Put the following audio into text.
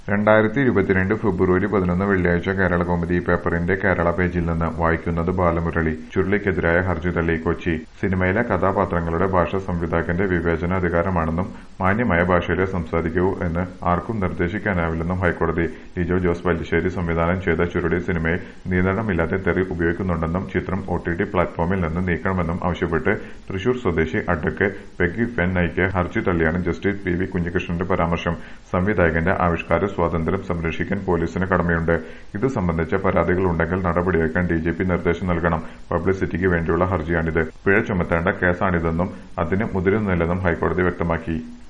രണ്ടായിരത്തി ഇരുപത്തിരണ്ട് ഫെബ്രുവരി പതിനൊന്ന് വെള്ളിയാഴ്ച കേരളകൗമുദി പേപ്പറിന്റെ കേരള പേജിൽ നിന്ന് വായിക്കുന്നത് ബാലമുരളി ചുരുളിക്കെതിരായ ഹർജി തള്ളി കൊച്ചി സിനിമയിലെ കഥാപാത്രങ്ങളുടെ ഭാഷ സംവിധായകന്റെ വിവേചനാധികാരമാണെന്നും മാന്യമായ ഭാഷയിലേ സംസാരിക്കൂ എന്ന് ആർക്കും നിർദ്ദേശിക്കാനാവില്ലെന്നും ഹൈക്കോടതി ലിജോ ജോസ് പല്ലിശ്ശേരി സംവിധാനം ചെയ്ത ചുരുളി സിനിമയിൽ നിയന്ത്രണമില്ലാതെ തെറി ഉപയോഗിക്കുന്നുണ്ടെന്നും ചിത്രം ഒടിടി പ്ലാറ്റ്ഫോമിൽ നിന്ന് നീക്കണമെന്നും ആവശ്യപ്പെട്ട് തൃശൂർ സ്വദേശി അഡ്വക്കേറ്റ് പെഗി ഫെൻ നയിക്കിയ ഹർജി തള്ളിയാണ് ജസ്റ്റിസ് പി വി കുഞ്ഞികൃഷ്ണന്റെ പരാമർശം സംവിധായകന്റെ ആവിഷ്കാര സ്വാതന്ത്ര്യം സംരക്ഷിക്കാൻ പോലീസിന് കടമയുണ്ട് ഇതു സംബന്ധിച്ച പരാതികളുണ്ടെങ്കിൽ നടപടിയെടുക്കാൻ ഡിജിപി നിർദ്ദേശം നൽകണം പബ്ലിസിറ്റിക്ക് വേണ്ടിയുള്ള ഹർജിയാണിത് പിഴ ചുമത്തേണ്ട കേസാണിതെന്നും അതിന് മുതിരുന്നില്ലെന്നും ഹൈക്കോടതി വ്യക്തമാക്കി